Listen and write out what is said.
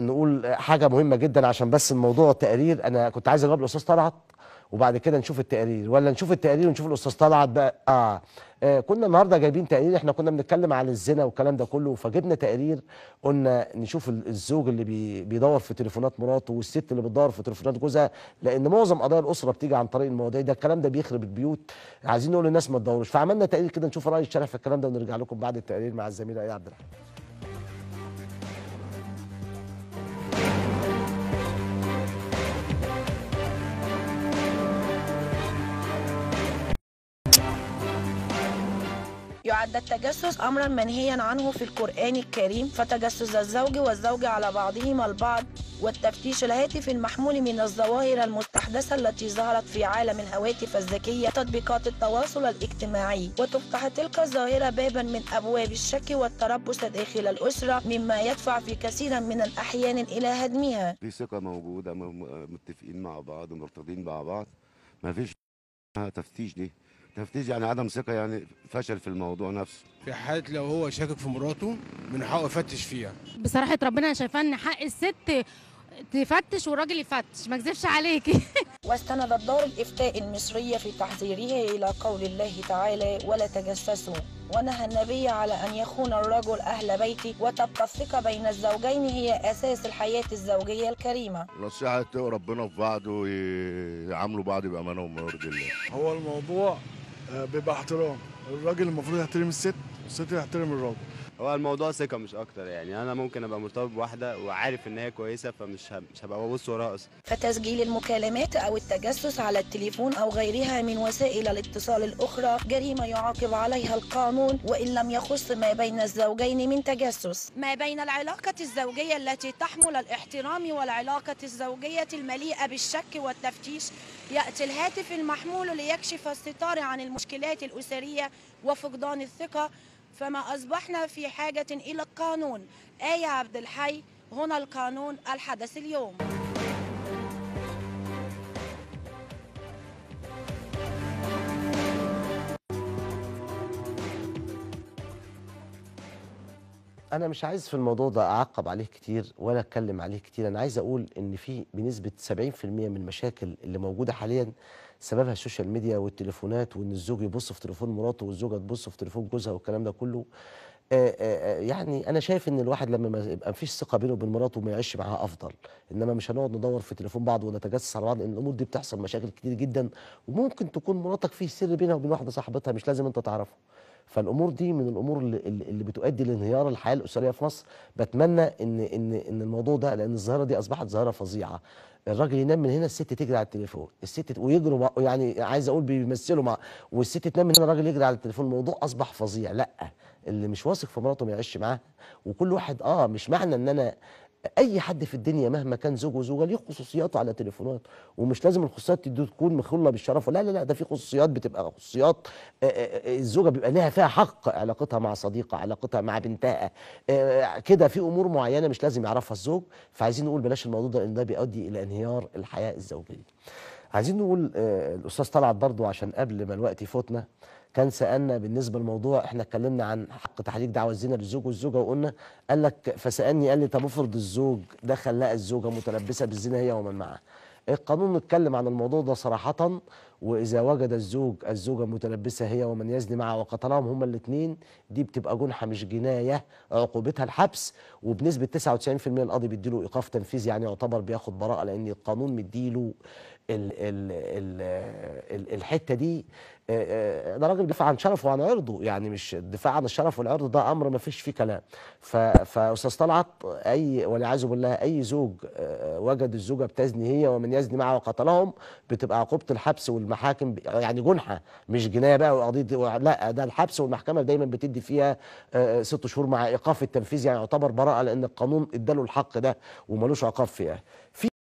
نقول حاجه مهمه جدا عشان بس الموضوع التقرير انا كنت عايز اجاوب الاستاذ طلعت وبعد كده نشوف التقرير ولا نشوف التقرير ونشوف الاستاذ طلعت بقى آه. اه كنا النهارده جايبين تقرير احنا كنا بنتكلم عن الزنا والكلام ده كله فجبنا تقرير قلنا نشوف ال- الزوج اللي بي بيدور في تليفونات مراته والست اللي بتدور في تليفونات جوزها لان معظم قضايا الاسره بتيجي عن طريق المواضيع ده الكلام ده بيخرب البيوت عايزين نقول للناس ما تدوروش فعملنا تقرير كده نشوف راي الشارع في الكلام ده ونرجع لكم بعد التقرير مع الزميله ايه عبد الرحمن يعد التجسس امرا منهيا عنه في القران الكريم فتجسس الزوج والزوجه على بعضهما البعض والتفتيش الهاتفي المحمول من الظواهر المستحدثه التي ظهرت في عالم الهواتف الذكيه تطبيقات التواصل الاجتماعي وتفتح تلك الظاهره بابا من ابواب الشك والتربص داخل الاسره مما يدفع في كثير من الاحيان الى هدمها في ثقة موجودة م- م- متفقين مع بعض مرتضين مع بعض ما فيش تفتيش دي تفتيش يعني عدم ثقة يعني فشل في الموضوع نفسه في حالة لو هو شاكك في مراته من حقه يفتش فيها بصراحه ربنا انا شايفاه ان حق الست تفتش والراجل يفتش ما اكذبش عليكي واستندت دار الإفتاء المصرية في تحذيره إلى قول الله تعالى ولا تجسسوا ونهى النبي على أن يخون الرجل أهل بيته وتبقى الثقة بين الزوجين هي أساس الحياة الزوجية الكريمة نصيحة يتقوا ربنا في بعض ويعاملوا بعض بأمانة وما يرضي الله هو الموضوع آه، بيبقى احترام الراجل المفروض يحترم الست والست تحترم الراجل هو الموضوع ثقة مش أكتر يعني أنا ممكن أبقى مرتبط بواحدة وعارف إن هي كويسة فمش ه- مش هبقى ببص وراها أصلا فتسجيل المكالمات أو التجسس على التليفون أو غيرها من وسائل الاتصال الأخرى جريمة يعاقب عليها القانون وإن لم يخص ما بين الزوجين من تجسس ما بين العلاقة الزوجية التي تحمل الاحترام والعلاقة الزوجية المليئة بالشك والتفتيش يأتي الهاتف المحمول ليكشف الستار عن المشكلات الأسرية وفقدان الثقة فما أصبحنا في حاجة إلى القانون آية عبد الحي هنا القانون الحدث اليوم انا مش عايز في الموضوع ده اعقب عليه كتير ولا اتكلم عليه كتير انا عايز اقول ان في بنسبه 70% من المشاكل اللي موجوده حاليا سببها السوشيال ميديا والتليفونات وان الزوج يبص في تليفون مراته والزوجه تبص في تليفون جوزها والكلام ده كله آه، آه، آه، يعني انا شايف ان الواحد لما ما يبقى مفيش ثقه بينه وبين مراته ما يعيش معاها افضل انما مش هنقعد ندور في تليفون بعض ونتجسس على بعض لان الامور دي بتحصل مشاكل كتير جدا وممكن تكون مراتك في سر بينها وبين واحده صاحبتها مش لازم انت تعرفه فالامور دي من الامور اللي, اللي اللي بتؤدي لانهيار الحياه الاسريه في مصر بتمنى ان ان ان الموضوع ده لان الظاهره دي اصبحت ظاهره فظيعه الراجل ينام من هنا الست تجري على التليفون الست ويجروا مع يعني عايز اقول بيمثلوا مع والست تنام من هنا الراجل يجري على التليفون الموضوع اصبح فظيع لا اللي مش واثق في مراته ما يعيش معاها وكل واحد اه مش معنى ان انا اي حد في الدنيا مهما كان زوج وزوجه ليه خصوصياته على تليفونات ومش لازم الخصوصيات دي تكون مخله بالشرف لا لا لا ده في خصوصيات بتبقى خصوصيات آه، آه، آه، الزوجه بيبقى لها فيها حق علاقتها مع صديقه علاقتها مع بنتها آه، كده في امور معينه مش لازم يعرفها الزوج فعايزين نقول بلاش الموضوع ده لان ده بيؤدي الى انهيار الحياه الزوجيه عايزين نقول آه، الاستاذ طلعت برضو عشان قبل ما الوقت يفوتنا كان سالنا بالنسبه للموضوع احنا اتكلمنا عن حق تحريك دعوى الزنا للزوج والزوجه وقلنا قال لك فسالني قال لي طب افرض الزوج دخل لقى الزوجه متلبسه بالزنا هي ومن معها القانون اتكلم عن الموضوع ده صراحة وإذا وجد الزوج الزوجة متلبسة هي ومن يزني معها وقتلهم هما الاثنين دي بتبقى جنحة مش جناية عقوبتها الحبس وبنسبة 99% القاضي بيديله إيقاف تنفيذي يعني يعتبر بياخد براءة لأن القانون مديله ال ال ال ال الحتة دي آه، آه، ده راجل بيدافع عن شرفه وعن عرضه يعني مش الدفاع عن الشرف والعرض ده امر ما فيش فيه كلام ف- فاستاذ طلعت اي والعياذ بالله اي زوج آه، وجد الزوجه بتزني هي ومن يزني معها وقتلهم بتبقى عقوبه الحبس والمحاكم ب- يعني جنحه مش جنايه بقى وقضيه لا ده الحبس والمحكمه دايما بتدي فيها آه، ست شهور مع ايقاف التنفيذ يعني يعتبر براءه لان القانون اداله الحق ده وملوش عقاب فيها في